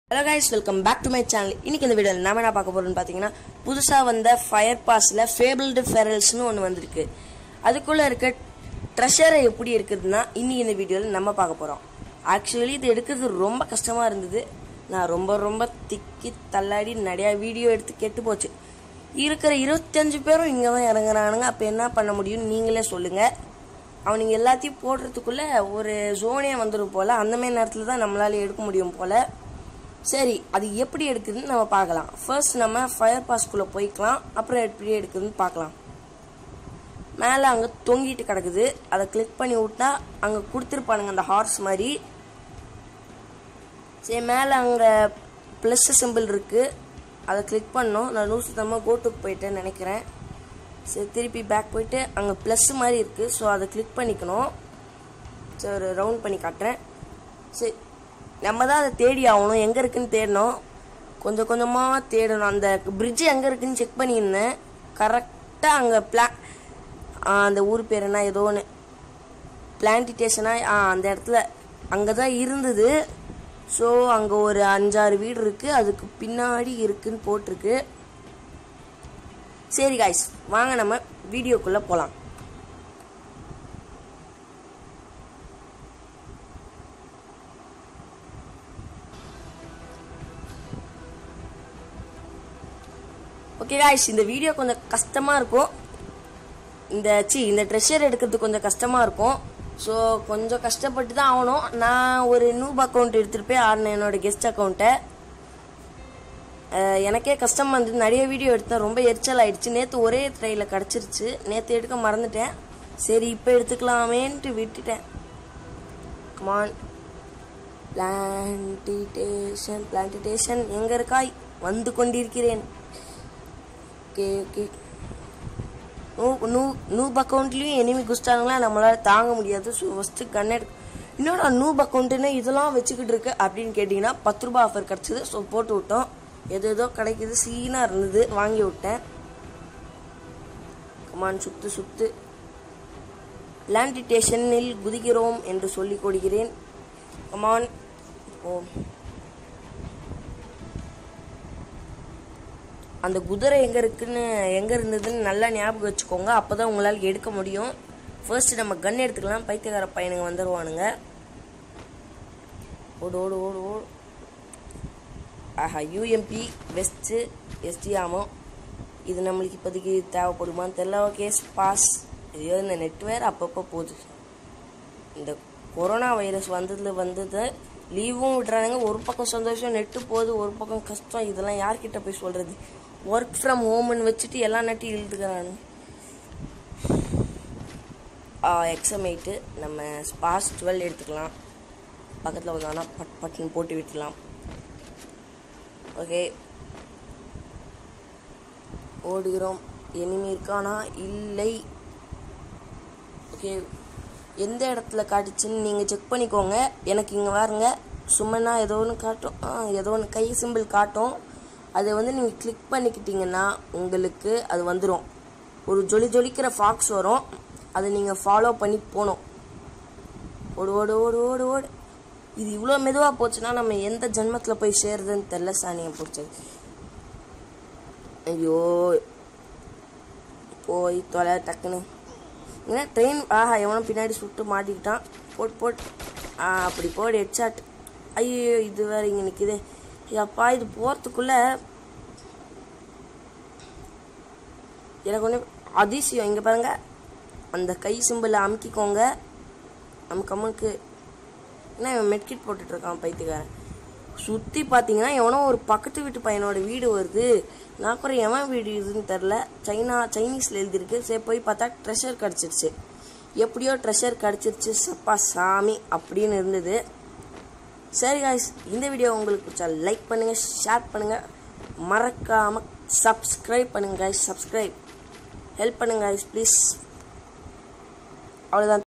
hello guys welcome back to my channel இன்னைக்கு இந்த வீடியோவில் நாம என்ன பார்க்க போறோம்னு பார்த்தீங்கன்னா புதுசாக வந்த ஃபயர் பாஸில் ஃபேபிள்டு ஃபெரல்ஸ்னு ஒன்று வந்திருக்கு அதுக்குள்ளே இருக்க ட்ரெஷரை எப்படி இருக்குதுன்னா இன்னைக்கு இந்த வீடியோவில் நம்ம பார்க்க போகிறோம் ஆக்சுவலி இது எடுக்கிறது ரொம்ப கஷ்டமாக இருந்தது நான் ரொம்ப ரொம்ப திக்கி தள்ளாடி நிறையா வீடியோ எடுத்து கெட்டு போச்சு இருக்கிற இருபத்தஞ்சு பேரும் இங்கே தான் இறங்குறானுங்க அப்போ என்ன பண்ண முடியும்னு நீங்களே சொல்லுங்கள் அவனுங்க எல்லாத்தையும் போடுறதுக்குள்ளே ஒரு ஜோனே வந்துடும் போல் அந்த மாதிரி நேரத்தில் தான் நம்மளால எடுக்க முடியும் போல் சரி அது எப்படி எடுக்குதுன்னு நம்ம பார்க்கலாம் ஃபர்ஸ்ட் நம்ம ஃபயர் பாஸ்குள்ளே போய்க்கலாம் அப்புறம் எப்படி எடுக்குதுன்னு பார்க்கலாம் மேலே அங்கே தொங்கிட்டு கிடக்குது அதை கிளிக் பண்ணி விட்டா அங்கே கொடுத்துருப்பானுங்க அந்த ஹார்ஸ் மாதிரி சரி மேலே அங்கே ப்ளஸ் சிம்பிள் இருக்குது அதை கிளிக் பண்ணோம் நான் நூற்றி தம்மா கோட்டுக்கு போயிட்டேன்னு நினைக்கிறேன் சரி திருப்பி பேக் போயிட்டு அங்கே ப்ளஸ் மாதிரி இருக்குது ஸோ அதை கிளிக் பண்ணிக்கணும் சரி ஒரு ரவுண்ட் பண்ணி காட்டுறேன் சரி நம்ம தான் அதை தேடி ஆகணும் எங்கே இருக்குன்னு தேடணும் கொஞ்சம் கொஞ்சமாக தேடணும் அந்த பிரிட்ஜ் எங்கே இருக்குன்னு செக் பண்ணியிருந்தேன் கரெக்டாக அங்கே பிளா அந்த ஊர் பேர் என்ன ஏதோ ஒன்று பிளான்டிட்டேஷனாக ஆ அந்த இடத்துல அங்கே தான் இருந்தது ஸோ அங்கே ஒரு அஞ்சாறு வீடு இருக்குது அதுக்கு பின்னாடி இருக்குன்னு போட்டிருக்கு சரி காய்ஸ் வாங்க நம்ம வீடியோக்குள்ளே போகலாம் ஓகே காய்ஸ் இந்த வீடியோ கொஞ்சம் கஷ்டமாக இருக்கும் இந்த சி இந்த ட்ரெஷர் எடுக்கிறது கொஞ்சம் கஷ்டமாக இருக்கும் ஸோ கொஞ்சம் கஷ்டப்பட்டு தான் ஆகணும் நான் ஒரு நூப் அக்கௌண்ட் எடுத்துகிட்டு போய் ஆடினேன் என்னோட கெஸ்ட் அக்கௌண்ட்டை எனக்கே கஷ்டமாக இருந்தது நிறைய வீடியோ எடுத்தேன் ரொம்ப எரிச்சல் ஆயிடுச்சு நேற்று ஒரே ட்ரையில் கிடச்சிருச்சு நேற்று எடுக்க மறந்துட்டேன் சரி இப்போ எடுத்துக்கலாமேன்ட்டு விட்டுட்டேன் கமான் பிளான்டிட்டேஷன் பிளான்டிட்டேஷன் எங்கே இருக்காய் வந்து கொண்டிருக்கிறேன் ஓகே ஓகே நூ நூ நூப் அக்கௌண்ட்லேயும் எனிமி குஸ்டானுங்களா நம்மளால் தாங்க முடியாது ஸோ ஃபஸ்ட்டு கன் எடு இன்னொரு நூப் அக்கௌண்ட்டுன்னு இதெல்லாம் வச்சுக்கிட்டு இருக்கு அப்படின்னு கேட்டிங்கன்னா பத்து ரூபா ஆஃபர் கிடச்சிது ஸோ போட்டு விட்டோம் எது ஏதோ கிடைக்குது சீனாக இருந்தது வாங்கி விட்டேன் கமான் சுத்து சுத்து பிளான்டிட்டேஷனில் குதிக்கிறோம் என்று சொல்லிக் கொடுக்கிறேன் கமான் ஓ அந்த குதிரை எங்கே இருக்குன்னு எங்கே இருந்ததுன்னு நல்லா ஞாபகம் வச்சுக்கோங்க அப்போ தான் உங்களால் எடுக்க முடியும் ஃபர்ஸ்ட் நம்ம கன் எடுத்துக்கலாம் பைத்தியக்கார பையனுங்க வந்துடுவானுங்க ஓடு ஓடு ஓடு ஓடு ஆஹா யூஎம்பி வெஸ்ட்டு எஸ்டி ஆமோ இது நம்மளுக்கு இப்போதைக்கு தேவைப்படுமான்னு தெரில ஓகே பாஸ் ஐயோ இந்த நெட் வேறு அப்பப்போ போகுது இந்த கொரோனா வைரஸ் வந்ததுல வந்தது லீவும் விடுறானுங்க ஒரு பக்கம் சந்தோஷம் நெட்டு போகுது ஒரு பக்கம் கஷ்டம் இதெல்லாம் யார்கிட்ட போய் சொல்கிறது ஒர்க் ஃப்ரம் ஹோம்னு வச்சுட்டு எல்லா நட்டையும் இழுத்துக்கிறானு எக்ஸாம் எயிட்டு நம்ம ஸ்பாஸ் டுவெல் எடுத்துக்கலாம் பக்கத்தில் வந்தாங்கன்னா பட் பட்டுன்னு போட்டு விட்டுலாம் ஓகே ஓடுகிறோம் எனிமி இருக்கானா இல்லை ஓகே எந்த இடத்துல காட்டுச்சுன்னு நீங்கள் செக் பண்ணிக்கோங்க எனக்கு இங்கே பாருங்க சும்மனா ஏதோ ஒன்று காட்டும் ஆ ஏதோ ஒன்று கை சிம்பிள் காட்டும் அதை வந்து நீங்கள் கிளிக் பண்ணிக்கிட்டீங்கன்னா உங்களுக்கு அது வந்துடும் ஒரு ஜொலி ஜொலிக்கிற ஃபாக்ஸ் வரும் அதை நீங்கள் ஃபாலோ பண்ணி போகணும் ஓடு ஓடு ஓடு ஓடு ஓடு இது இவ்வளோ மெதுவாக போச்சுன்னா நம்ம எந்த ஜென்மத்தில் போய் சேருதுன்னு தெரில சாணியை பிடிச்சது ஐயோ போய் தொலை டக்குன்னு ஏன்னா ட்ரெயின் ஆஹா எவனும் பின்னாடி சுட்டு மாட்டிக்கிட்டான் போட்டு போட்டு ஆ அப்படி போடு ஹெட்ஷாட் ஐயோ இது வேற இங்கே நிற்குது அப்பா இது போகிறதுக்குள்ள எனக்கு ஒன்று அதிசயம் இங்கே பாருங்க அந்த கை சிம்பிளை அமுக்கிக்கோங்க நமக்கு அம்முக்கு என்ன இவன் மெட்கிட் போட்டுட்ருக்கான் பைத்தியக்காரன் சுற்றி பார்த்தீங்கன்னா எவனோ ஒரு பக்கத்து வீட்டு பையனோட வீடு வருது நான் கூட எவன் வீடு இதுன்னு தெரில சைனா சைனீஸில் எழுதிருக்கு சரி போய் பார்த்தா ட்ரெஷர் கிடச்சிருச்சு எப்படியோ ட்ரெஷர் கிடச்சிருச்சு சப்பா சாமி அப்படின்னு இருந்தது சரி காய்ஸ் இந்த வீடியோ உங்களுக்கு பிடிச்சா லைக் பண்ணுங்கள் ஷேர் பண்ணுங்கள் மறக்காமல் சப்ஸ்கிரைப் பண்ணுங்கள் காய்ஸ் சப்ஸ்கிரைப் ஹெல்ப் பண்ணுங்க காய்ஸ் ப்ளீஸ் அவ்வளோதான்